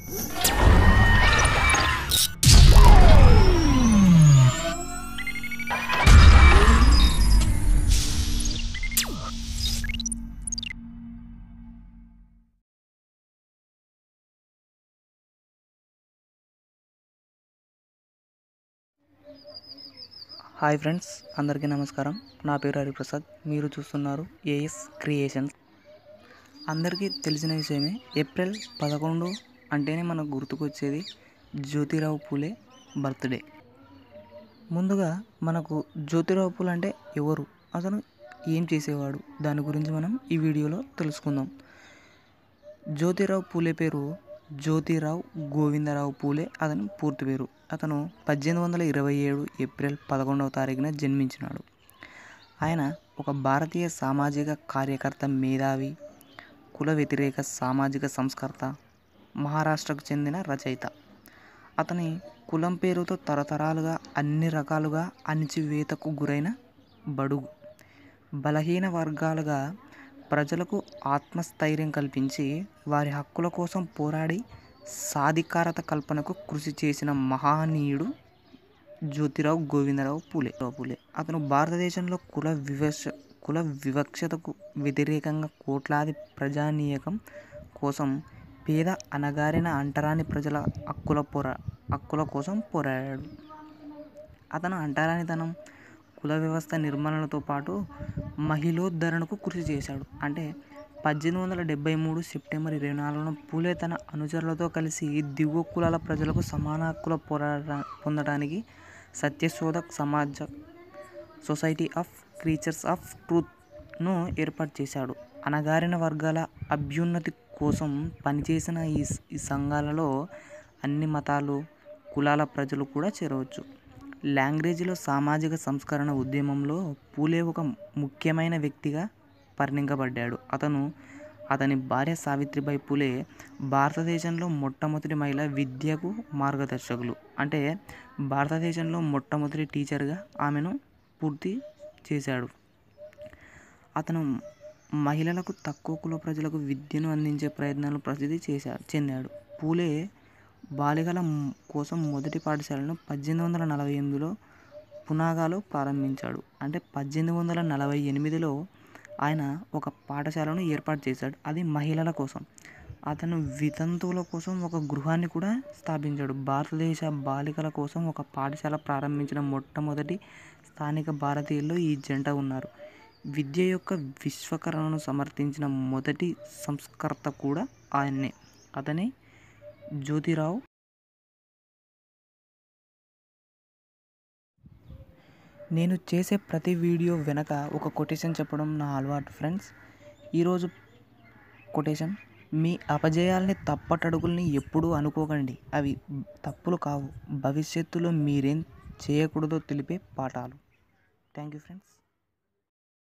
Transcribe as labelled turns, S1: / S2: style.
S1: hi friends అందరికీ నమస్కారం నా పేరు హరిప్రసాద్ మీరు చూస్తున్నారు ఏఎస్ క్రియేషన్స్ అందరికీ తెలిసిన విషయమే ఏప్రిల్ పదకొండు అంటేనే మనకు గుర్తుకొచ్చేది జ్యోతిరావు పూలే బర్త్డే ముందుగా మనకు జ్యోతిరావు పూలే అంటే ఎవరు అతను ఏం చేసేవాడు దాని గురించి మనం ఈ వీడియోలో తెలుసుకుందాం జ్యోతిరావు పూలే పేరు జ్యోతిరావు గోవిందరావు పూలే అతని పూర్తి పేరు అతను పద్దెనిమిది వందల ఇరవై ఏడు ఏప్రిల్ పదకొండవ తారీఖున జన్మించినాడు ఆయన ఒక భారతీయ సామాజిక కార్యకర్త మేధావి కుల వ్యతిరేక సామాజిక సంస్కర్త మహారాష్ట్రకు చెందిన రచయిత అతని కులం పేరుతో తరతరాలుగా అన్ని రకాలుగా అణిచివేతకు గురైన బడుగు బలహీన వర్గాలుగా ప్రజలకు ఆత్మస్థైర్యం కల్పించి వారి హక్కుల కోసం పోరాడి సాధికారత కల్పనకు కృషి చేసిన మహనీయుడు జ్యోతిరావు గోవిందరావు పూలే పూలే అతను భారతదేశంలో కుల వివక్ష కుల వివక్షతకు వ్యతిరేకంగా కోట్లాది ప్రజానీయకం కోసం పేద అనగారిన అంటరాని ప్రజల హక్కుల పోరా హక్కుల కోసం పోరాడాడు అతను అంటరానితనం కుల వ్యవస్థ నిర్మూలనతో పాటు మహిళోద్ధరణకు కృషి చేశాడు అంటే పద్దెనిమిది వందల డెబ్బై మూడు సెప్టెంబర్ ఇరవై నాలుగున పూలే తన అనుచరులతో కలిసి దిగువ కులాల ప్రజలకు సమాన హక్కుల పోరాట పొందడానికి Satyashodhak Samaj society of creatures of ట్రూత్ను ఏర్పాటు చేశాడు అణగారిన వర్గాల అభ్యున్నతి కోసం పనిచేసిన ఈ ఈ సంఘాలలో అన్ని మతాలు కులాల ప్రజలు కూడా చేరవచ్చు లాంగ్వేజ్లో సామాజిక సంస్కరణ ఉద్యమంలో పూలే ఒక ముఖ్యమైన వ్యక్తిగా పరిగణింపబడ్డాడు అతను అతని భార్య సావిత్రిబాయి పూలే భారతదేశంలో మొట్టమొదటి మహిళ విద్యకు మార్గదర్శకులు అంటే భారతదేశంలో మొట్టమొదటి టీచర్గా ఆమెను పూర్తి చేశాడు అతను మహిళలకు తక్కువ కుల ప్రజలకు విద్యను అందించే ప్రయత్నాలు ప్రసిద్ధి చేశాడు చెందాడు పూలే బాలికల కోసం మొదటి పాఠశాలను పద్దెనిమిది వందల నలభై ఎనిమిదిలో పునాగాలో ప్రారంభించాడు అంటే పద్దెనిమిది వందల నలభై ఎనిమిదిలో ఆయన ఒక పాఠశాలను ఏర్పాటు చేశాడు అది మహిళల కోసం అతను వితంతువుల కోసం ఒక గృహాన్ని కూడా స్థాపించాడు భారతదేశ బాలికల కోసం ఒక పాఠశాల ప్రారంభించిన మొట్టమొదటి స్థానిక భారతీయుల్లో ఈ జంట ఉన్నారు విద్య యొక్క విశ్వకరణను సమర్థించిన మొదటి సంస్కర్త కూడా ఆయన్నే అతనే జ్యోతిరావు నేను చేసే ప్రతి వీడియో వెనక ఒక కొటేషన్ చెప్పడం నా అలవాటు ఫ్రెండ్స్ ఈరోజు కొటేషన్ మీ అపజయాల్ని తప్పటడుగుల్ని ఎప్పుడూ అనుకోకండి అవి తప్పులు కావు భవిష్యత్తులో మీరేం చేయకూడదో తెలిపే పాఠాలు థ్యాంక్ యూ ఫ్రెండ్స్